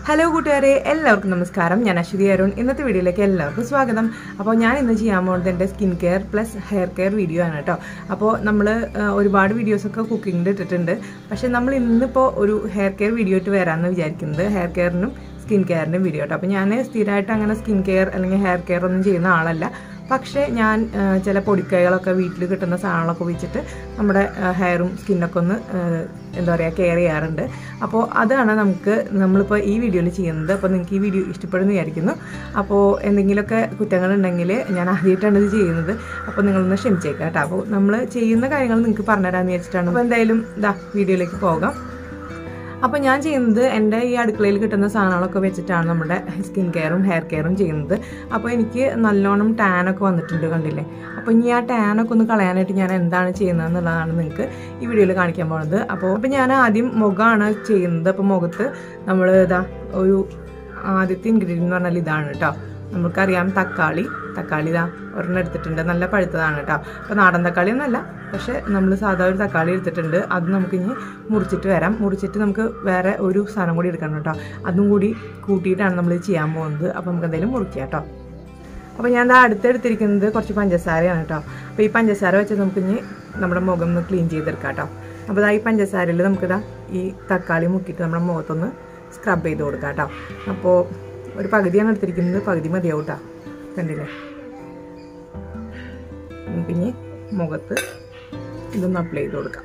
Hello കൂട്ടുകാരെ എല്ലാവർക്കും നമസ്കാരം ഞാൻ അശ്വതി അരുൺ ഇന്നത്തെ വീഡിയോയിലേക്ക് എല്ലാവർക്കും സ്വാഗതം അപ്പോൾ ഞാൻ ഇന്ന് ചെയ്യാൻ പോകുന്നത് എൻ്റെ skin care plus hair care video ആണ് കേട്ടോ അപ്പോൾ നമ്മൾ ഒരുപാട് വീഡിയോസൊക്കെ കുക്കിങ്ങിൻ്റെ ഇട്ടിട്ടുണ്ട് പക്ഷേ നമ്മൾ ഇന്നിപ്പോൾ ഒരു ഹെയർ കെയർ വീഡിയോ ആയിട്ട് വരാമെന്ന് വിചാരിക്കുന്നത് ഹെയർ കെയറിനും സ്കിൻ കെയറിനും വീഡിയോ കേട്ടോ അപ്പോൾ ഞാൻ സ്ഥിരമായിട്ട് അങ്ങനെ സ്കിൻ കെയർ അല്ലെങ്കിൽ ഹെയർ കെയർ ഒന്നും ചെയ്യുന്ന ആളല്ല പക്ഷേ ഞാൻ ആ, ചില പൊടിക്കൈകളൊക്കെ വീട്ടിൽ കിട്ടുന്ന സാധനങ്ങളൊക്കെ വെച്ചിട്ട് നമ്മുടെ ആ, ഹെയറും സ്കിന്നൊക്കെ ഒന്ന് ആ, എന്താ പറയുക കെയർ ചെയ്യാറുണ്ട് അപ്പോൾ അതാണ് നമുക്ക് നമ്മളിപ്പോൾ ഈ വീഡിയോയിൽ ചെയ്യുന്നത് അപ്പോൾ നിങ്ങൾക്ക് ഈ വീഡിയോ ഇഷ്ടപ്പെടുന്നു വിചാരിക്കുന്നു അപ്പോൾ എന്തെങ്കിലുമൊക്കെ കുറ്റങ്ങളുണ്ടെങ്കിൽ ഞാൻ ആദ്യമായിട്ടാണ് ഇത് ചെയ്യുന്നത് അപ്പോൾ നിങ്ങളൊന്ന് ക്ഷമിച്ചേക്കാം കേട്ടോ അപ്പോൾ നമ്മൾ ചെയ്യുന്ന കാര്യങ്ങൾ നിങ്ങൾക്ക് പറഞ്ഞുതരാമെന്ന് വിചാരിച്ചിട്ടാണ് അപ്പോൾ എന്തായാലും ഇതാ വീഡിയോയിലേക്ക് പോകാം അപ്പോൾ ഞാൻ ചെയ്യുന്നത് എൻ്റെ ഈ അടുക്കളയിൽ കിട്ടുന്ന സാധനങ്ങളൊക്കെ വെച്ചിട്ടാണ് നമ്മുടെ സ്കിൻ കെയറും ഹെയർ കെയറും ചെയ്യുന്നത് അപ്പോൾ എനിക്ക് നല്ലോണം ടാനൊക്കെ വന്നിട്ടുണ്ട് കണ്ടില്ലേ അപ്പോൾ ഇനി ആ ടാനൊക്കെ ഒന്ന് കളയാനായിട്ട് ഞാൻ എന്താണ് ചെയ്യുന്നത് എന്നുള്ളതാണ് നിങ്ങൾക്ക് ഈ വീഡിയോയിൽ കാണിക്കാൻ പോകുന്നത് അപ്പോൾ അപ്പോൾ ഞാൻ ആദ്യം മുഖമാണ് ചെയ്യുന്നത് അപ്പോൾ മുഖത്ത് നമ്മൾ ഇതാ ഒരു ആദ്യത്തെ ഇൻഗ്രീഡിയൻ്റ് എന്ന് പറഞ്ഞാൽ ഇതാണ് കേട്ടോ നമുക്കറിയാം തക്കാളി തക്കാളി ഇതാ ഒരെണ്ണം എടുത്തിട്ടുണ്ട് നല്ല പഴുത്തതാണ് കേട്ടോ അപ്പോൾ നാടൻ തക്കാളി ഒന്നല്ല പക്ഷേ നമ്മൾ സാധാ ഒരു തക്കാളി എടുത്തിട്ടുണ്ട് അത് നമുക്കിനി മുറിച്ചിട്ട് വരാം മുറിച്ചിട്ട് നമുക്ക് വേറെ ഒരു സാധനം കൂടി എടുക്കണം കേട്ടോ അതും കൂടി കൂട്ടിയിട്ടാണ് നമ്മൾ ചെയ്യാൻ പോകുന്നത് അപ്പോൾ നമുക്ക് എന്തെങ്കിലും മുറിക്കാം കേട്ടോ അപ്പോൾ ഞാൻ ദാ അടുത്തെടുത്തിരിക്കുന്നത് കുറച്ച് പഞ്ചസാരയാണ് കേട്ടോ അപ്പോൾ ഈ പഞ്ചസാര വെച്ച് നമുക്കിനി നമ്മുടെ മുഖം ഒന്ന് ക്ലീൻ ചെയ്തെടുക്കാം കേട്ടോ അപ്പോൾ ദാ ഈ പഞ്ചസാരയിൽ നമുക്കിതാ ഈ തക്കാളി മുക്കിയിട്ട് നമ്മുടെ മുഖത്തൊന്ന് സ്ക്രബ് ചെയ്ത് കൊടുക്കാം കേട്ടോ അപ്പോൾ ഒരു പകുതിയാണ് എടുത്തിരിക്കുന്നത് പകുതി മതിയാവും കേട്ടോ കണ്ടില്ലേ പിന്നെ മുഖത്ത് ഇതൊന്ന് അപ്ലൈ ചെയ്ത് കൊടുക്കാം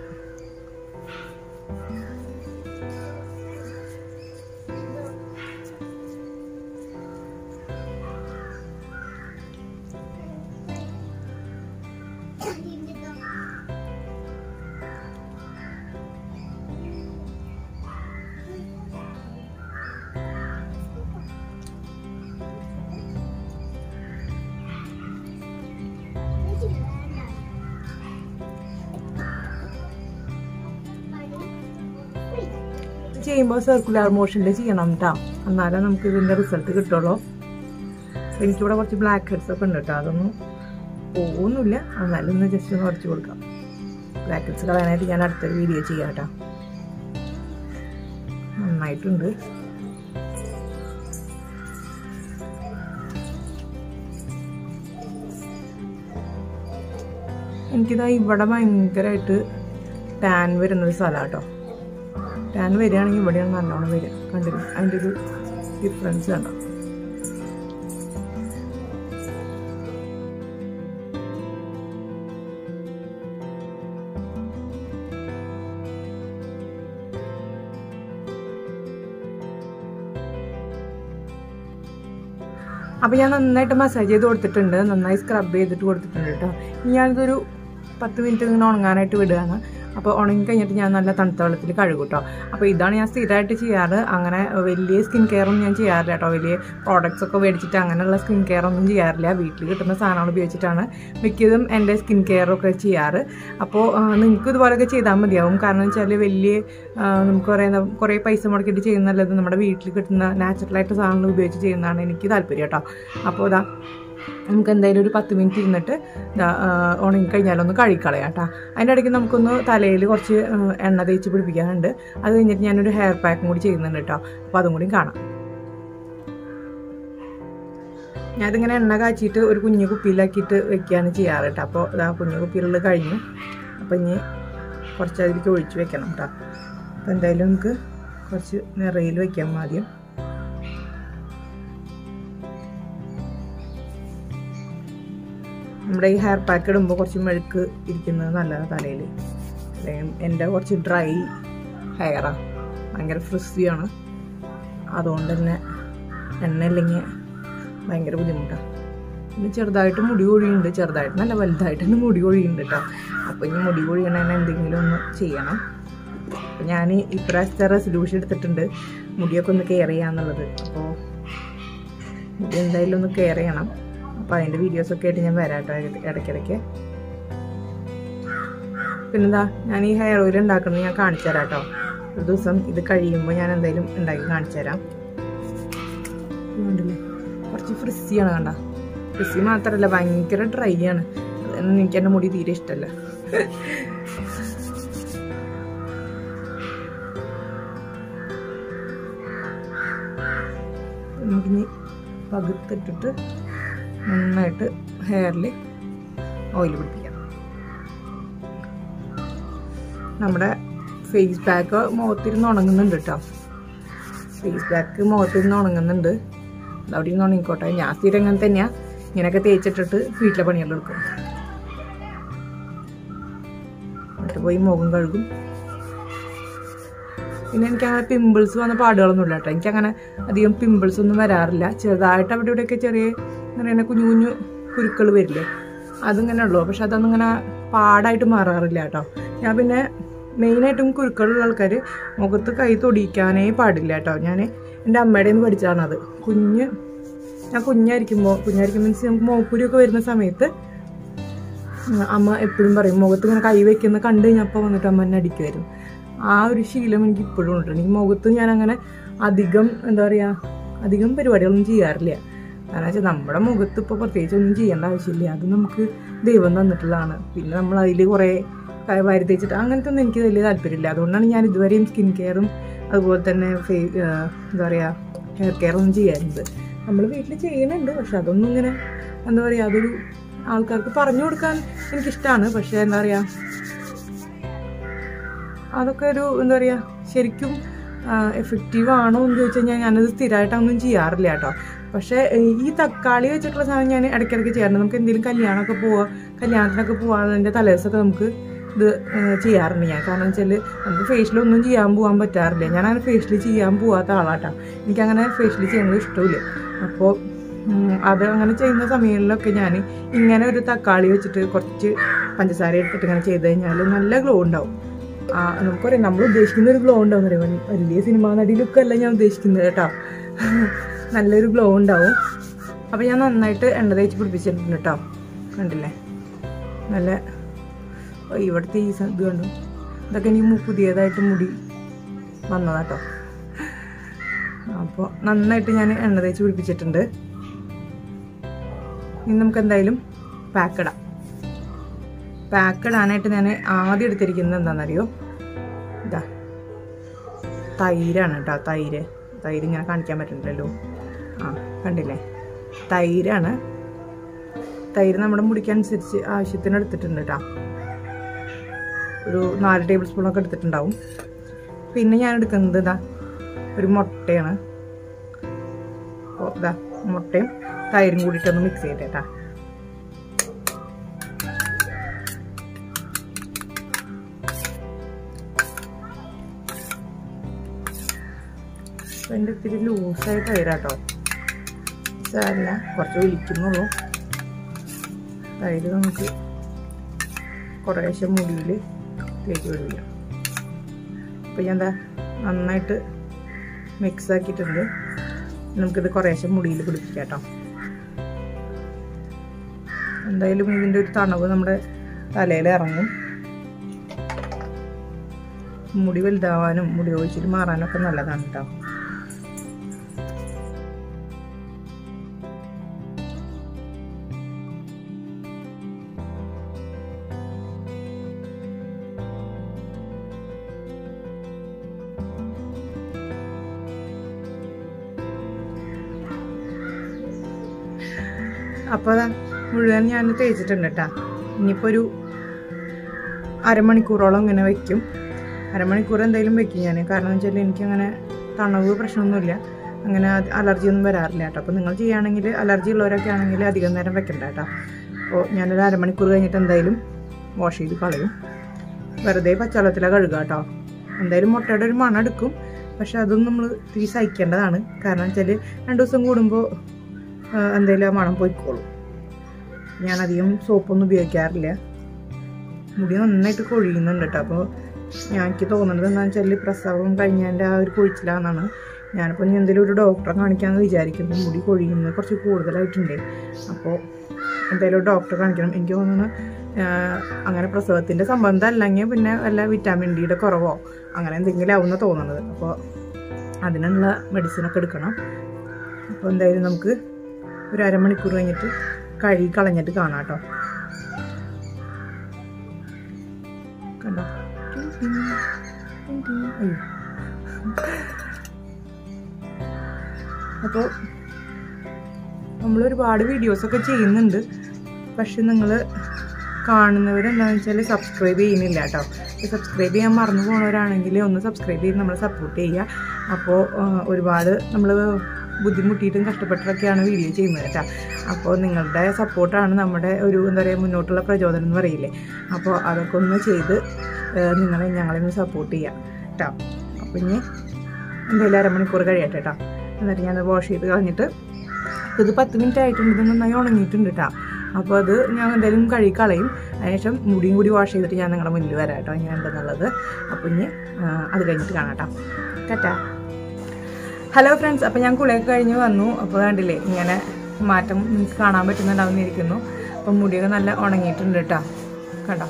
ഇത് ചെയ്യുമ്പോൾ സർക്കുലർ മോഷനിൽ ചെയ്യണം കേട്ടോ എന്നാലേ നമുക്ക് ഇതിൻ്റെ റിസൾട്ട് കിട്ടുള്ളൂ അപ്പോൾ എനിക്കിവിടെ കുറച്ച് ബ്ലാക്ക് ഹെഡ്സ് ഒക്കെ ഉണ്ട് കേട്ടോ അതൊന്നും പോകുന്നില്ല എന്നാലും ഒന്ന് ജസ്റ്റ് ഒന്ന് ഉറച്ചു കൊടുക്കാം ബ്ലാക്ക് ഹെഡ്സ് കളയാനായിട്ട് ഞാൻ അടുത്തൊരു വീഡിയോ ചെയ്യാം കേട്ടോ നന്നായിട്ടുണ്ട് എനിക്കിതാ ഇവിടെ ഭയങ്കരമായിട്ട് ടാൻ വരുന്നൊരു സ്ഥലമാണ് കേട്ടോ ടാൻ വരികയാണെങ്കിൽ ഇവിടെയാണ് നല്ലോണം വരിക കണ്ടില്ല അതിൻ്റെ ഒരു ഡിഫറൻസ് കണ്ടോ അപ്പോൾ ഞാൻ നന്നായിട്ട് മസാജ് ചെയ്ത് കൊടുത്തിട്ടുണ്ട് നന്നായി സ്ക്രബ് ചെയ്തിട്ട് കൊടുത്തിട്ടുണ്ട് കേട്ടോ ഇനി ഞാനിതൊരു പത്ത് മിനിറ്റ് ഇങ്ങനെ ഉണങ്ങാനായിട്ട് വിടുകയാണ് അപ്പോൾ ഉണങ്ങി കഴിഞ്ഞിട്ട് ഞാൻ നല്ല തണുത്ത വെള്ളത്തിൽ കഴുകും കേട്ടോ അപ്പോൾ ഇതാണ് ഞാൻ സ്ഥിരമായിട്ട് ചെയ്യാറ് അങ്ങനെ വലിയ സ്കിൻ കെയറൊന്നും ഞാൻ ചെയ്യാറില്ല കേട്ടോ വലിയ പ്രോഡക്റ്റ്സ് ഒക്കെ മേടിച്ചിട്ട് അങ്ങനെയുള്ള സ്കിൻ കെയർ ഒന്നും ചെയ്യാറില്ല വീട്ടിൽ കിട്ടുന്ന സാധനങ്ങൾ ഉപയോഗിച്ചിട്ടാണ് മിക്കതും എൻ്റെ സ്കിൻ കെയറൊക്കെ ചെയ്യാറ് അപ്പോൾ നിങ്ങൾക്ക് ഇതുപോലെയൊക്കെ ചെയ്താൽ മതിയാവും കാരണം വെച്ചാൽ വലിയ ആ, നമുക്ക് പറയുന്ന കുറേ പൈസ മുടക്കിയിട്ട് ചെയ്യുന്നല്ലത് നമ്മുടെ വീട്ടിൽ കിട്ടുന്ന നാച്ചുറലായിട്ട് സാധനങ്ങൾ ഉപയോഗിച്ച് ചെയ്യുന്നതാണ് എനിക്ക് താല്പര്യം കേട്ടോ അപ്പോൾ ഇതാ നമുക്ക് എന്തായാലും ഒരു പത്ത് മിനിറ്റ് ഇരുന്നിട്ട് ദാ, ആ, ഉണങ്ങി കഴിഞ്ഞാലൊന്ന് കഴുകിക്കളയാം കേട്ടോ അതിൻ്റെ ഇടയ്ക്ക് നമുക്കൊന്ന് തലയിൽ കുറച്ച് ആ, എണ്ണ തേച്ച് പിടിപ്പിക്കാനുണ്ട് അത് കഴിഞ്ഞിട്ട് ഞാനൊരു ഹെയർ പാക്കും കൂടി ചെയ്യുന്നുണ്ട് കേട്ടോ അപ്പോൾ അതും കൂടി കാണാം ഞാനിതിങ്ങനെ എണ്ണ കാച്ചിയിട്ട് ഒരു കുഞ്ഞു കുപ്പിയിലാക്കിയിട്ട് വെക്കുകയാണ് ചെയ്യാറ് കേട്ടോ അപ്പോൾ ഇതാ കുഞ്ഞു കുപ്പിയിലുള്ളത് കഴിഞ്ഞു അപ്പോൾ ഇനി കുറച്ച് അതിലേക്ക് ഒഴിച്ച് വെക്കണം കേട്ടോ അപ്പോൾ എന്തായാലും നമുക്ക് കുറച്ച് നിറയിൽ വെക്കാം ആദ്യം നമ്മുടെ ഈ ഹെയർ പാക്ക് ഇടുമ്പോൾ കുറച്ച് മെഴുക്ക് ഇരിക്കുന്നത് നല്ലതാണ് തലയിൽ അല്ലെങ്കിൽ എൻ്റെ കുറച്ച് ഡ്രൈ ഹെയറാണ് ഭയങ്കര ഫ്രിസിയാണ് അതുകൊണ്ട് തന്നെ എണ്ണ ഇല്ലെങ്കിൽ ഭയങ്കര ബുദ്ധിമുട്ടാണ് പിന്നെ ചെറുതായിട്ട് മുടി കൊഴിയുണ്ട് ചെറുതായിട്ട് നല്ല വലുതായിട്ട് തന്നെ മുടി കൊഴിയുണ്ട് കേട്ടോ അപ്പോൾ ഇനി മുടി കൊഴിയണതിന് എന്തെങ്കിലും ഒന്ന് ചെയ്യണം അപ്പോൾ ഞാൻ ഇപ്രാവശ്യത്തെ റെസൊല്യൂഷൻ എടുത്തിട്ടുണ്ട് മുടിയൊക്കെ ഒന്ന് കെയർ ചെയ്യാന്നുള്ളത് അപ്പോൾ മുടി എന്തായാലും ഒന്ന് കെയർ ചെയ്യണം അപ്പോൾ അതിൻ്റെ വീഡിയോസൊക്കെ ആയിട്ട് ഞാൻ വരാം കേട്ടോ ഇട- ഇടയ്ക്കിടയ്ക്ക് പിന്നെന്താ ഞാൻ ഈ ഹെയർ ഓയിൽ ഉണ്ടാക്കുന്നത് ഞാൻ കാണിച്ചു തരാം കേട്ടോ ഒരു ദിവസം ഇത് കഴിയുമ്പോൾ ഞാൻ എന്തായാലും ഉണ്ടാക്കി കാണിച്ചു തരാം കണ്ടില്ലേ കുറച്ച് ഫ്രിസ്സിയാണ് കണ്ട ഫ്രിസ്സി മാത്രമല്ല ഭയങ്കര ഡ്രൈ ആണ് അതൊന്നും എനിക്ക് എൻ്റെ മുടി തീരെ ഇഷ്ടമല്ല നമുക്കിനി പകുത്തിട്ടിട്ട് നന്നായിട്ട് ഹെയറിൽ ഓയിൽ പിടിപ്പിക്കാം നമ്മുടെ ഫേസ് പാക്ക് മുഖത്തിരുന്ന് ഉണങ്ങുന്നുണ്ട് കേട്ടോ ഫേസ് പാക്ക് മുഖത്തിരുന്ന് ഉണങ്ങുന്നുണ്ട് അതവിടെ ഇരുന്ന് ഉണങ്ങിക്കോട്ടെ ഞാൻ സ്ഥിരം അങ്ങനെ തന്നെയാണ് ഇങ്ങനെയൊക്കെ തേച്ചിട്ടിട്ട് വീട്ടിലെ പണിയെല്ലാം എടുക്കും എന്നിട്ട് പോയി മുഖം കഴുകും പിന്നെ എനിക്കങ്ങനെ പിമ്പിൾസ് വന്ന പാടുകളൊന്നും ഇല്ല കേട്ടോ എനിക്കങ്ങനെ അധികം പിമ്പിൾസ് ഒന്നും വരാറില്ല ചെറുതായിട്ട് അവിടെ ഇവിടെയൊക്കെ ചെറിയ എന്താ പറയുക കുഞ്ഞു കുഞ്ഞു കുരുക്കൾ വരില്ലേ അതിങ്ങനെ ഉള്ളൂ പക്ഷെ അതൊന്നും ഇങ്ങനെ പാടായിട്ട് മാറാറില്ല കേട്ടോ ഞാൻ പിന്നെ മെയിനായിട്ടും കുരുക്കളുള്ള ആൾക്കാർ മുഖത്ത് കൈ തൊടിയിക്കാനേ പാടില്ല കേട്ടോ ഞാൻ എൻ്റെ അമ്മയുടെ നിന്ന് പഠിച്ചതാണ് അത് കുഞ്ഞ് ഞാൻ കുഞ്ഞായിരിക്കുമ്പോൾ കുഞ്ഞായിരിക്കും മീൻസ് നമുക്ക് മോക്കുരിയൊക്കെ വരുന്ന സമയത്ത് ഉം, അമ്മ എപ്പോഴും പറയും മുഖത്ത് ഇങ്ങനെ കൈ വെക്കുന്ന കണ്ടു കഴിഞ്ഞപ്പോൾ വന്നിട്ട് അമ്മ എന്നെ അടിക്കുമായിരുന്നു ആ ഒരു ശീലം എനിക്ക് ഇപ്പോഴും ഉണ്ട് എനിക്ക് മുഖത്ത് ഞാൻ അങ്ങനെ അധികം എന്താ പറയുക അധികം പരിപാടികളൊന്നും ചെയ്യാറില്ല കാരണം വെച്ചാൽ നമ്മുടെ മുഖത്ത് ഇപ്പോൾ പ്രത്യേകിച്ച് ഒന്നും ചെയ്യേണ്ട ആവശ്യമില്ല അത് നമുക്ക് ദൈവം തന്നിട്ടുള്ളതാണ് പിന്നെ നമ്മൾ അതിൽ കുറേ ക- വാരി തേച്ചിട്ട് അങ്ങനത്തെ ഒന്നും എനിക്ക് വലിയ താല്പര്യമില്ല അതുകൊണ്ടാണ് ഞാൻ ഇതുവരെയും സ്കിൻ കെയറും അതുപോലെ തന്നെ ഫേ എന്താ പറയുക ഹെയർ കെയർ ഒന്നും ചെയ്യാറുണ്ട് നമ്മൾ വീട്ടിൽ ചെയ്യുന്നുണ്ട് പക്ഷെ അതൊന്നും ഇങ്ങനെ എന്താ പറയുക അതൊരു ആൾക്കാർക്ക് പറഞ്ഞു കൊടുക്കാൻ എനിക്കിഷ്ടമാണ് പക്ഷെ എന്താ പറയുക അതൊക്കെ ഒരു എന്താ പറയുക ശരിക്കും എഫക്റ്റീവ് ആണോ എന്ന് ചോദിച്ചു കഴിഞ്ഞാൽ ഞാനത് സ്ഥിരമായിട്ടൊന്നും ചെയ്യാറില്ല കേട്ടോ പക്ഷേ ഏഹ്, ഈ തക്കാളി വെച്ചിട്ടുള്ള സാധനം ഞാൻ ഇടയ്ക്കിടയ്ക്ക് ചെയ്യാറുണ്ട് നമുക്ക് എന്തെങ്കിലും കല്യാണമൊക്കെ പോവുക കല്യാണത്തിനൊക്കെ പോകാതിൻ്റെ തലേദിവസമൊക്കെ നമുക്ക് ഇത് ഏഹ്, ചെയ്യാറുണ്ട് ഞാൻ കാരണം വെച്ചാൽ നമുക്ക് ഫേഷ്യലൊന്നും ചെയ്യാൻ പോകാൻ പറ്റാറില്ല ഞാൻ അങ്ങനെ ഫേഷ്യൽ ചെയ്യാൻ പോകാത്ത ആളാട്ടോ എനിക്കങ്ങനെ ഫേഷ്യൽ ചെയ്യുന്നത് ഇഷ്ടമില്ല അപ്പോൾ ഉം, അത് അങ്ങനെ ചെയ്യുന്ന സമയങ്ങളിലൊക്കെ ഞാൻ ഇങ്ങനെ ഒരു തക്കാളി വെച്ചിട്ട് കുറച്ച് പഞ്ചസാര എടുത്തിട്ട് ഇങ്ങനെ ചെയ്ത് കഴിഞ്ഞാൽ നല്ല ഗ്ലോ ഉണ്ടാവും ആ നമുക്കറിയാം നമ്മൾ ഉദ്ദേശിക്കുന്ന ഒരു ഗ്ലോ ഉണ്ടാവും എന്ന് പറയും വലിയ സിനിമാ നടി ലുക്കല്ല ഞാൻ ഉദ്ദേശിക്കുന്നത് കേട്ടോ നല്ലൊരു ഗ്ലോ ഉണ്ടാവും അപ്പോൾ ഞാൻ നന്നായിട്ട് എണ്ണ തേച്ച് പിടിപ്പിച്ചിട്ടുണ്ട് കേട്ടോ കണ്ടില്ലേ നല്ല ഓ, ഇവിടുത്തെ ഈ സ- ഇത് കണ്ടു ഇതൊക്കെ ഇനി മു- പുതിയതായിട്ട് മുടി വന്നതാട്ടോ അപ്പോൾ നന്നായിട്ട് ഞാൻ എണ്ണ തേച്ച് പിടിപ്പിച്ചിട്ടുണ്ട് ഇനി നമുക്ക് എന്തായാലും പാക്ക് ഇടാം പാക്ക് ഇടാനായിട്ട് ഞാൻ ആദ്യം എടുത്തിരിക്കുന്നത് എന്താണെന്നറിയോ ഇതാ തൈരാണ് കേട്ടോ തൈര് തൈര് ഇങ്ങനെ കാണിക്കാൻ പറ്റുന്നില്ലല്ലോ ആ കണ്ടില്ലേ തൈരാണ് തൈര് നമ്മുടെ മുടിക്കനുസരിച്ച് ആവശ്യത്തിന് എടുത്തിട്ടുണ്ട് കേട്ടോ ഒരു നാല് ടേബിൾ സ്പൂണൊക്കെ എടുത്തിട്ടുണ്ടാവും പിന്നെ ഞാൻ എടുക്കുന്നത് ഇതാ ഒരു മുട്ടയാണ് അപ്പോൾ ഇതാ മുട്ടയും തൈരും കൂടിയിട്ടൊന്ന് മിക്സ് ചെയ്തേ കേട്ടോ അപ്പോൾ എൻ്റെ ഇത്തിരി ലൂസായി തൈരാട്ടോ സാരല്ല കുറച്ച് ഒലിക്കുന്നുള്ളൂ തൈര് നമുക്ക് കുറേശ്ശെ മുടിയിൽ തേച്ച് പിടിപ്പിക്കാം അപ്പോൾ ഞാൻ എന്താ നന്നായിട്ട് മിക്സ് ആക്കിയിട്ടുണ്ട് നമുക്കിത് കുറേശ്ശെ മുടിയിൽ പിടിപ്പിക്കാം കേട്ടോ എന്തായാലും ഇതിൻ്റെ ഒരു തണവ് നമ്മുടെ തലയിൽ ഇറങ്ങും മുടി വലുതാവാനും മുടി ഒഴിച്ചിൽ മാറാനും ഒക്കെ നല്ലതാണ് കേട്ടോ അപ്പോൾ ദാ മുഴുവൻ ഞാൻ തേച്ചിട്ടുണ്ട് കേട്ടോ ഇനിയിപ്പോൾ ഒരു അരമണിക്കൂറോളം ഇങ്ങനെ വെക്കും അരമണിക്കൂർ എന്തായാലും വെക്കും ഞാൻ കാരണം എന്ന് വെച്ചാൽ എനിക്കങ്ങനെ തണവ് പ്രശ്നമൊന്നുമില്ല അങ്ങനെ അലർജി ഒന്നും വരാറില്ല കേട്ടോ അപ്പോൾ നിങ്ങൾ ചെയ്യുകയാണെങ്കിൽ അലർജി ഉള്ളവരൊക്കെ ആണെങ്കിൽ അധികം നേരം വെക്കണ്ട കേട്ടോ അപ്പോൾ ഞാനൊരു അരമണിക്കൂർ കഴിഞ്ഞിട്ട് എന്തായാലും വാഷ് ചെയ്ത് കളയും വെറുതെ പച്ചവെള്ളത്തിലാണ് കഴുകുക കേട്ടോ എന്തായാലും മുട്ടയുടെ ഒരു മണം എടുക്കും പക്ഷെ അതും നമ്മൾ തീ സഹിക്കേണ്ടതാണ് കാരണം വെച്ചാൽ രണ്ട് ദിവസം കൂടുമ്പോൾ എന്തായാലും ആ മണം പോയിക്കോളും ഞാൻ അധികം സോപ്പൊന്നും ഉപയോഗിക്കാറില്ല മുടി നന്നായിട്ട് കൊഴിയുന്നുണ്ട് കേട്ടോ അപ്പോൾ ഞാൻ എനിക്ക് തോന്നുന്നത് എന്താണെന്ന് വെച്ചാൽ പ്രസവം കഴിഞ്ഞതിൻ്റെ ആ ഒരു കൊഴിച്ചിലാണെന്നാണ് ഞാനിപ്പോൾ ഇനി എന്തെങ്കിലും ഒരു ഡോക്ടറെ കാണിക്കാമെന്ന് വിചാരിക്കുന്നു മുടി കൊഴിയുന്നത് കുറച്ച് കൂടുതലായിട്ടുണ്ട് അപ്പോൾ എന്തായാലും ഒരു ഡോക്ടറെ കാണിക്കണം എനിക്ക് തോന്നുന്നു ആഹ് അങ്ങനെ പ്രസവത്തിൻ്റെ സംബന്ധം അല്ലെങ്കിൽ പിന്നെ വല്ല വിറ്റാമിൻ ഡിയുടെ കുറവോ അങ്ങനെ എന്തെങ്കിലും ആവുമെന്ന് തോന്നുന്നത് അപ്പോൾ അതിനുള്ള മെഡിസിനൊക്കെ എടുക്കണം അപ്പോൾ എന്തായാലും നമുക്ക് ഒരു അരമണിക്കൂർ കഴിഞ്ഞിട്ട് കഴുകി കളഞ്ഞിട്ട് കാണാം കേട്ടോ കണ്ടോ അയ്യോ അപ്പോൾ നമ്മൾ ഒരുപാട് വീഡിയോസൊക്കെ ചെയ്യുന്നുണ്ട് പക്ഷെ നിങ്ങൾ കാണുന്നവരെന്താണെന്ന് വെച്ചാൽ സബ്സ്ക്രൈബ് ചെയ്യുന്നില്ല കേട്ടോ സബ്സ്ക്രൈബ് ചെയ്യാൻ മറന്നു പോകുന്നവരാണെങ്കിൽ ഒന്ന് സബ്സ്ക്രൈബ് ചെയ്ത് നമ്മളെ സപ്പോർട്ട് ചെയ്യുക അപ്പോൾ ഒരുപാട് നമ്മൾ ബുദ്ധിമുട്ടിയിട്ടും കഷ്ടപ്പെട്ടിട്ടൊക്കെയാണ് വീഡിയോ ചെയ്യുന്നത് കേട്ടോ അപ്പോൾ നിങ്ങളുടെ സപ്പോർട്ടാണ് നമ്മുടെ ഒരു എന്താ പറയുക മുന്നോട്ടുള്ള പ്രചോദനം എന്ന് പറയില്ലേ അപ്പോൾ അതൊക്കെ ഒന്ന് ചെയ്ത് ഏഹ്, നിങ്ങളെ ഞങ്ങളെ ഒന്ന് സപ്പോർട്ട് ചെയ്യാം കേട്ടോ അപ്പോൾ ഇനി എന്തായാലും അരമണിക്കൂർ കഴിയട്ടെ കേട്ടോ എന്നിട്ട് ഞാൻ വാഷ് ചെയ്ത് കളഞ്ഞിട്ട് ഇത് പത്ത് മിനിറ്റ് ആയിട്ടുണ്ട് ഇത് നന്നായി ഉണങ്ങിയിട്ടുണ്ട് കേട്ടോ അപ്പോൾ അത് ഞാൻ എന്തായാലും കഴുകി കളയും അതിനുശേഷം മുടിയും കൂടി വാഷ് ചെയ്തിട്ട് ഞാൻ നിങ്ങളുടെ മുന്നിൽ വരാം കേട്ടോ എങ്ങനെയുണ്ടെന്നുള്ളത് അപ്പോൾ ഇനി ആ, അത് കഴിഞ്ഞിട്ട് കാണാം കേട്ടോ കേട്ടാ ഹലോ ഫ്രണ്ട്സ് അപ്പോൾ ഞാൻ കുളിയൊക്കെ കഴിഞ്ഞ് വന്നു അപ്പോൾ കണ്ടില്ലേ ഇങ്ങനെ മാറ്റം നിങ്ങൾക്ക് കാണാൻ പറ്റുന്നുണ്ടാവുന്നിരിക്കുന്നു അപ്പം മുടിയൊക്കെ നല്ല ഉണങ്ങിയിട്ടുണ്ട് കേട്ടോ കണ്ടോ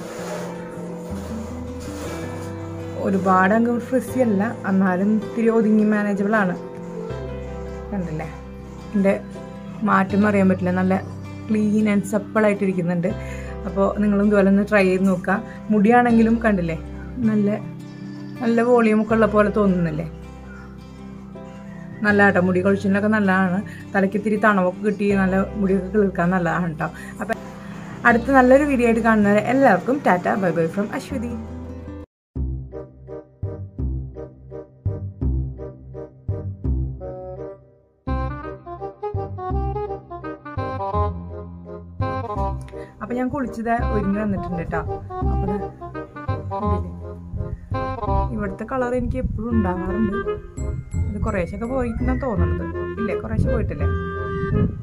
ഒരുപാട് അങ്ങ് ഫ്രിസി അല്ല എന്നാലും ഇത്തിരി ഒതുങ്ങി മാനേജബിൾ ആണ് കണ്ടില്ലേ എൻ്റെ മാറ്റം എന്ന് അറിയാൻ പറ്റില്ല നല്ല ക്ലീൻ ആൻഡ് സപ്പിളായിട്ടിരിക്കുന്നുണ്ട് അപ്പോൾ നിങ്ങളും ഇതുപോലെ ഒന്ന് ട്രൈ ചെയ്ത് നോക്കുക മുടിയാണെങ്കിലും കണ്ടില്ലേ നല്ല നല്ല വോളിയം ഒക്കെ ഉള്ള പോലെ തോന്നുന്നില്ലേ നല്ല കേട്ടോ മുടി കൊഴിച്ചിലൊക്കെ നല്ലതാണ് തലയ്ക്ക് ഇത്തിരി തണവൊക്കെ കിട്ടി നല്ല മുടിയൊക്കെ കിളിർക്കാൻ നല്ലതാണ് കേട്ടോ അപ്പം അടുത്ത നല്ലൊരു വീഡിയോ ആയിട്ട് കാണുന്നവരെ എല്ലാവർക്കും tata bye bye from Aswathy അപ്പൊ ഞാൻ കുളിച്ചത് ഒരുങ്ങി വന്നിട്ടുണ്ട് കേട്ടോ അപ്പൊ ദാ കണ്ടില്ലേ? ഇവിടുത്തെ കളർ എനിക്ക് എപ്പോഴും ഉണ്ടാവാറുണ്ട് ഇത് കുറേശ്ശൊക്കെ പോയിട്ടാണ് തോന്നുന്നത് ഇല്ലേ കുറേശ്ശെ പോയിട്ടില്ലേ